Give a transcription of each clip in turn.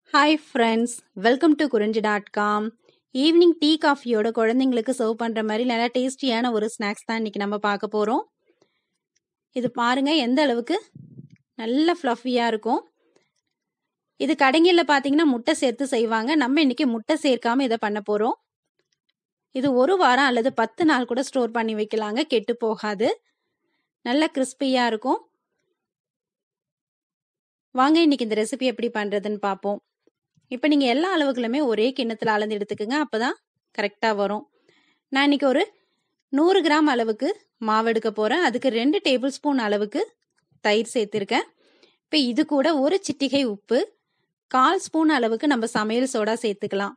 hi friends welcome to Kurinji dot com evening tea காஃபியோட குழந்தைங்களுக்கு serve பண்ணுற மாதிரி நல்லா டேஸ்டியான ஒரு ஸ்நாக்ஸ் தான் இன்னைக்கு நம்ம பார்க்க போகிறோம் இது பாருங்க எந்த அளவுக்கு நல்ல ஃப்ளஃபியாக இருக்கும் இது கடைங்களில் பார்த்தீங்கன்னா முட்டை சேர்த்து செய்வாங்க நம்ம இன்னைக்கு முட்டை சேர்க்காம இதை பண்ண போகிறோம் இது ஒரு வாரம் அல்லது பத்து நாள் கூட ஸ்டோர் பண்ணி வைக்கலாங்க கெட்டு போகாது நல்ல கிறிஸ்பியாக இருக்கும் வாங்க இன்னைக்கு இந்த ரெசிபி எப்படி பண்ணுறதுன்னு பார்ப்போம் இப்போ நீங்கள் எல்லா அளவுகளுமே ஒரே கிண்ணத்தில் அளந்து எடுத்துக்கோங்க அப்போ தான் கரெக்டாக வரும் நான் இன்னைக்கு ஒரு நூறு கிராம் அளவுக்கு மாவு எடுக்க போகிறேன் அதுக்கு ரெண்டு டேபிள் ஸ்பூன் அளவுக்கு தயிர் சேர்த்துருக்கேன் இப்போ இது கூட ஒரு சிட்டிகை உப்பு கால் ஸ்பூன் அளவுக்கு நம்ம சமையல் சோடா சேர்த்துக்கலாம்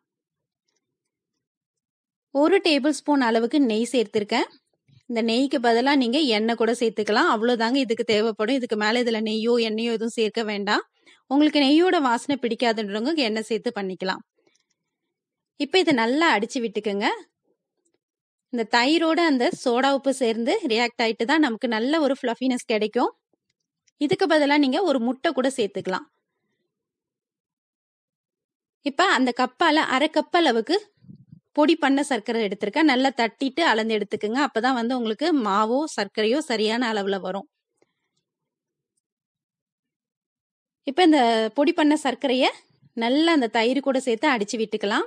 ஒரு டேபிள் ஸ்பூன் அளவுக்கு நெய் சேர்த்துருக்கேன் இந்த நெய்க்கு பதிலாக நீங்கள் எண்ணெய் கூட சேர்த்துக்கலாம் அவ்வளோதாங்க இதுக்கு தேவைப்படும் இதுக்கு மேலே இதில் நெய்யோ எண்ணெயோ எதுவும் சேர்க்க வேண்டாம் உங்களுக்கு நெய்யோட வாசனை பிடிக்காதுன்றவங்க எண்ணெய் சேர்த்து பண்ணிக்கலாம் இப்போ இதை நல்லா அடிச்சு விட்டுக்குங்க இந்த தயிரோட அந்த சோடா உப்பு சேர்ந்து ரியாக்ட் ஆயிட்டு தான் நமக்கு நல்ல ஒரு ஃப்ளஃபினஸ் கிடைக்கும் இதுக்கு பதிலாக நீங்கள் ஒரு முட்டை கூட சேர்த்துக்கலாம் இப்போ அந்த கப்பால் அரை கப் அளவுக்கு பொடி பண்ண சர்க்கரை எடுத்திருக்கேன் நல்லா தட்டிட்டு அளந்து எடுத்துக்கோங்க அப்பதான் வந்து உங்களுக்கு மாவோ சர்க்கரையோ சரியான அளவுல வரும் இப்ப இந்த பொடி பண்ண சர்க்கரைய நல்லா அந்த தயிர் கூட சேர்த்து அடிச்சு விட்டுக்கலாம்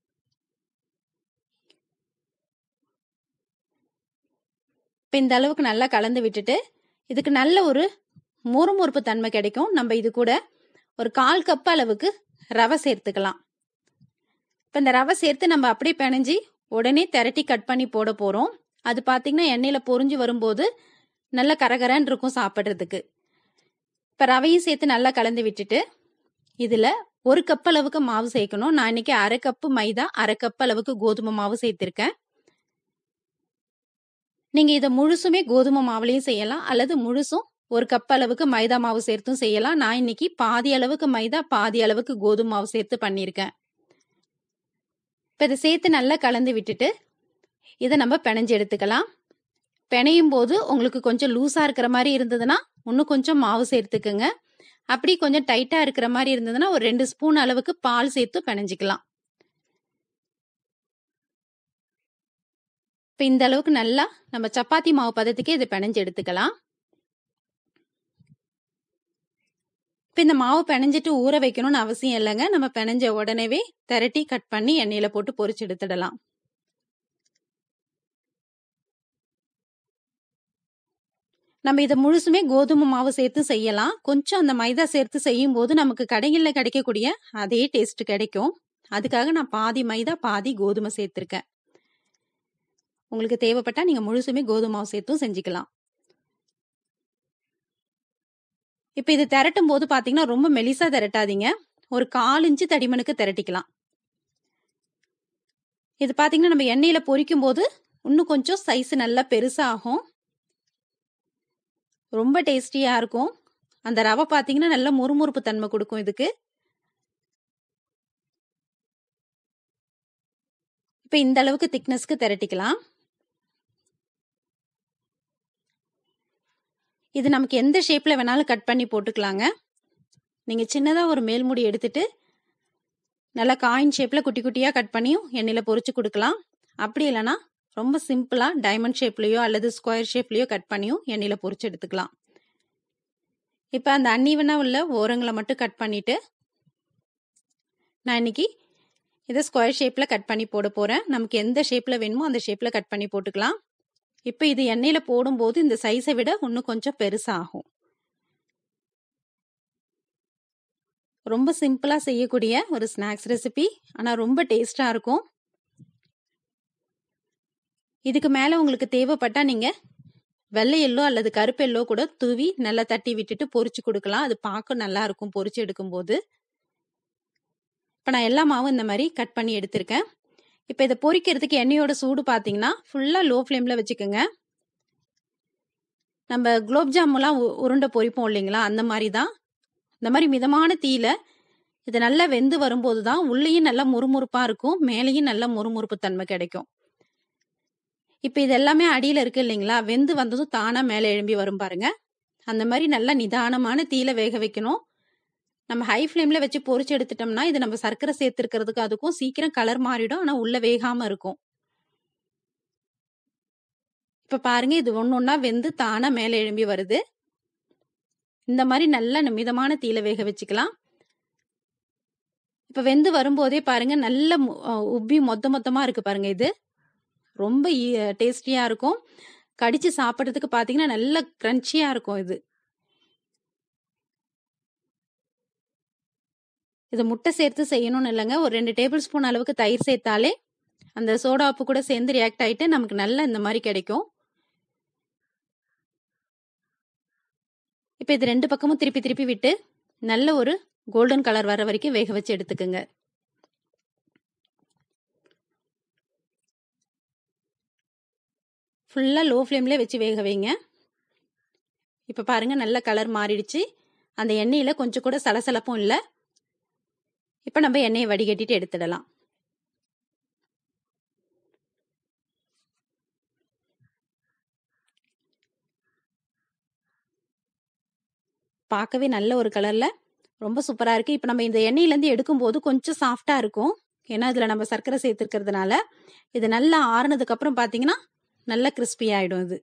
இப்ப இந்த அளவுக்கு நல்லா கலந்து விட்டுட்டு இதுக்கு நல்ல ஒரு முறுமுறுப்பு தன்மை கிடைக்கும் நம்ம இது கூட ஒரு கால் கப் அளவுக்கு ரவை சேர்த்துக்கலாம் இப்போ இந்த ரவை சேர்த்து நம்ம அப்படியே பிணைஞ்சி உடனே திரட்டி கட் பண்ணி போட போகிறோம் அது பார்த்தீங்கன்னா எண்ணெயில் பொறிஞ்சு வரும்போது நல்ல கரகரன்னு இருக்கும் சாப்பிட்றதுக்கு இப்போ ரவையும் சேர்த்து நல்லா கலந்து விட்டுட்டு இதில் ஒரு கப் அளவுக்கு மாவு சேர்க்கணும் நான் இன்னைக்கு அரை கப்பு மைதா அரை கப் அளவுக்கு கோதுமை மாவு சேர்த்துருக்கேன் நீங்கள் இதை முழுசுமே கோதுமை மாவுலையும் செய்யலாம் அல்லது முழுசும் ஒரு கப் அளவுக்கு மைதா மாவு சேர்த்தும் செய்யலாம் நான் இன்னைக்கு பாதி அளவுக்கு மைதா பாதி அளவுக்கு கோதுமை மாவு சேர்த்து பண்ணியிருக்கேன் இப்போ இதை சேர்த்து நல்லா கலந்து விட்டுட்டு இதை நம்ம பிணைஞ்சு எடுத்துக்கலாம் பிணையும் போது உங்களுக்கு கொஞ்சம் லூஸாக இருக்கிற மாதிரி இருந்ததுன்னா இன்னும் கொஞ்சம் மாவு சேர்த்துக்குங்க அப்படி கொஞ்சம் டைட்டாக இருக்கிற மாதிரி இருந்ததுன்னா ஒரு ரெண்டு ஸ்பூன் அளவுக்கு பால் சேர்த்து பிணைஞ்சிக்கலாம் இப்போ இந்த அளவுக்கு நல்லா நம்ம சப்பாத்தி மாவு பதத்துக்கே இதை பிணைஞ்சு எடுத்துக்கலாம் இப்போ இந்த மாவு பிணைஞ்சிட்டு ஊற வைக்கணும்னு அவசியம் இல்லைங்க நம்ம பிணைஞ்ச உடனேவே திரட்டி கட் பண்ணி எண்ணெயில போட்டு பொரிச்சு எடுத்துடலாம் நம்ம இதை முழுசுமே கோதுமை மாவு சேர்த்து செய்யலாம் கொஞ்சம் அந்த மைதா சேர்த்து செய்யும் போது நமக்கு கடைகளில் கிடைக்கக்கூடிய அதே டேஸ்ட் கிடைக்கும் அதுக்காக நான் பாதி மைதா பாதி கோதுமை சேர்த்துருக்கேன் உங்களுக்கு தேவைப்பட்டா நீங்க முழுசுமே கோதுமை மாவு சேர்த்தும் செஞ்சுக்கலாம் இப்போ இது திரட்டும் போது பார்த்தீங்கன்னா ரொம்ப மெலிசா திரட்டாதீங்க ஒரு கால் இன்ச்சு தடிமனுக்கு திரட்டிக்கலாம் இது பார்த்தீங்கன்னா நம்ம எண்ணெயில் பொரிக்கும் போது இன்னும் கொஞ்சம் சைஸ் நல்லா பெருசாகும் ரொம்ப டேஸ்டியாக இருக்கும் அந்த ரவை பார்த்தீங்கன்னா நல்ல முறுமுறுப்பு தன்மை கொடுக்கும் இதுக்கு இப்போ இந்த அளவுக்கு திக்னஸ்க்கு திரட்டிக்கலாம் இது நமக்கு எந்த ஷேப்பில் வேணாலும் கட் பண்ணி போட்டுக்கலாங்க நீங்கள் சின்னதாக ஒரு மேல்முடி எடுத்துட்டு நல்லா காயின் ஷேப்பில் குட்டி குட்டியாக கட் பண்ணியும் எண்ணெயில் பொரிச்சு கொடுக்கலாம் அப்படி இல்லைன்னா ரொம்ப சிம்பிளாக டைமண்ட் ஷேப்லேயோ அல்லது ஸ்கொயர் ஷேப்லேயோ கட் பண்ணியும் எண்ணெயில் பொரிச்சு எடுத்துக்கலாம் இப்போ அந்த அன்னீவனாக உள்ள ஓரங்களை மட்டும் கட் பண்ணிவிட்டு நான் இன்னைக்கு இதை ஸ்கொயர் ஷேப்பில் கட் பண்ணி போட போகிறேன் நமக்கு எந்த ஷேப்பில் வேணுமோ அந்த ஷேப்பில் கட் பண்ணி போட்டுக்கலாம் இப்போ இது எண்ணெயில் போடும்போது இந்த சைஸை விட இன்னும் கொஞ்சம் பெருசாகும் ரொம்ப சிம்பிளாக செய்யக்கூடிய ஒரு ஸ்நாக்ஸ் ரெசிபி ஆனால் ரொம்ப டேஸ்டாக இருக்கும் இதுக்கு மேலே உங்களுக்கு தேவைப்பட்டா நீங்கள் வெள்ளை எல்லோ அல்லது கருப்பு எல்லோ கூட தூவி நல்லா தட்டி விட்டுட்டு பொரிச்சு கொடுக்கலாம் அது பார்க்க நல்லா இருக்கும் பொரிச்சு எடுக்கும்போது இப்போ நான் எல்லா மாவும் இந்த மாதிரி கட் பண்ணி எடுத்திருக்கேன் இப்போ இதை பொரிக்கிறதுக்கு எண்ணெயோட சூடு பார்த்தீங்கன்னா ஃபுல்லாக லோ ஃப்ளேமில் வச்சுக்கோங்க நம்ம குலோப் ஜாமுன்லாம் உருண்டை பொரிப்போம் இல்லைங்களா அந்த மாதிரி தான் இந்த மாதிரி மிதமான தீயில இது நல்லா வெந்து வரும்போது தான் உள்ளேயும் நல்லா முறுமுறுப்பாக இருக்கும் மேலேயும் நல்ல முறுமுறுப்பு தன்மை கிடைக்கும் இப்போ இது எல்லாமே அடியில் இருக்கு இல்லைங்களா வெந்து வந்ததும் தானாக மேலே எழும்பி வரும் பாருங்க அந்த மாதிரி நல்லா நிதானமான தீயில வேக வைக்கணும் நம்ம ஹை ஃப்ளேம்ல வச்சு பொரிச்சு எடுத்துட்டோம்னா இது நம்ம சர்க்கரை சேர்த்துருக்கிறதுக்கு அதுக்கும் சீக்கிரம் கலர் மாறிடும் ஆனா உள்ள வேகாம இருக்கும் இப்ப பாருங்க இது ஒன்னு ஒன்னா வெந்து தானா மேல எழும்பி வருது இந்த மாதிரி நல்லா மிதமான தீல வேக வச்சுக்கலாம் இப்ப வெந்து வரும்போதே பாருங்க நல்ல மு- அஹ் உப்பி மொத்த மொத்தமா இருக்கு பாருங்க இது ரொம்ப டேஸ்டியா இருக்கும் கடிச்சு சாப்பிட்றதுக்கு பாத்தீங்கன்னா நல்ல கிரன்ச்சியா இருக்கும் இது இது முட்டை சேர்த்து செய்யணும்னு இல்லைங்க ஒரு ரெண்டு டேபிள் ஸ்பூன் அளவுக்கு தயிர் சேர்த்தாலே அந்த சோடா உப்பு கூட சேர்ந்து ரியாக்ட் ஆயிட்டு நமக்கு நல்ல இந்த மாதிரி கிடைக்கும் இப்போ இது ரெண்டு பக்கமும் திருப்பி திருப்பி விட்டு நல்ல ஒரு கோல்டன் கலர் வர வரைக்கும் வேக வச்சு எடுத்துக்கோங்க ஃபுல்லாக லோ ஃப்ளேம்லேயே வச்சு வேக வைங்க இப்போ பாருங்க நல்ல கலர் மாறிடுச்சு அந்த எண்ணெயில் கொஞ்சம் கூட சலசலப்பும் இல்லை இப்போ நம்ம எண்ணெயை வடிகட்டிட்டு எடுத்துடலாம் பார்க்கவே நல்ல ஒரு கலர்ல ரொம்ப சூப்பரா இருக்கு இப்போ நம்ம இந்த எண்ணெயில இருந்து எடுக்கும்போது கொஞ்சம் சாஃப்டா இருக்கும் ஏன்னா இதுல நம்ம சர்க்கரை சேர்த்துருக்கிறதுனால இது நல்லா ஆறுனதுக்கு அப்புறம் பாத்தீங்கன்னா நல்லா கிறிஸ்பி ஆயிடும் இது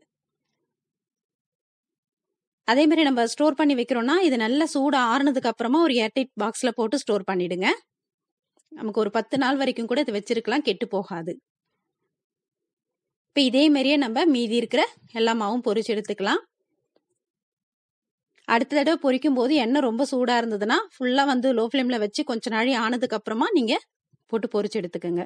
அதே மாதிரி நம்ம ஸ்டோர் பண்ணி வைக்கிறோம்னா இது நல்லா சூடு ஆறுனதுக்கு அப்புறமா ஒரு ஏர்டைட் பாக்ஸ்ல போட்டு ஸ்டோர் பண்ணிடுங்க நமக்கு ஒரு பத்து நாள் வரைக்கும் கூட இது வச்சிருக்கலாம் கெட்டு போகாது இப்போ இதே மாதிரியே நம்ம மீதி இருக்கிற எல்லா மாவும் பொரிச்சு எடுத்துக்கலாம் அடுத்த தடவை பொரிக்கும் போது எண்ணெய் ரொம்ப சூடா இருந்ததுன்னா ஃபுல்லா வந்து லோ ஃப்ளேம்ல வச்சு கொஞ்ச நாழி ஆனதுக்கு அப்புறமா நீங்க போட்டு பொரிச்சு எடுத்துக்கோங்க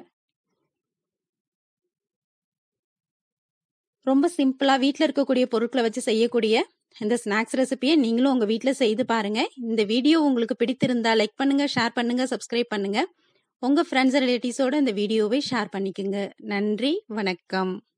ரொம்ப சிம்பிளா வீட்ல இருக்கக்கூடிய பொருட்களை வச்சு செய்யக்கூடிய இந்த ஸ்நாக்ஸ் ரெசிபியை நீங்களும் உங்க வீட்ல செய்து பாருங்க இந்த வீடியோ உங்களுக்கு பிடித்திருந்தா லைக் பண்ணுங்க ஷேர் பண்ணுங்க சப்ஸ்கிரைப் பண்ணுங்க உங்க ஃப்ரெண்ட்ஸ் ரிலேட்டிவ்ஸோட இந்த வீடியோவை ஷேர் பண்ணிக்கோங்க நன்றி வணக்கம்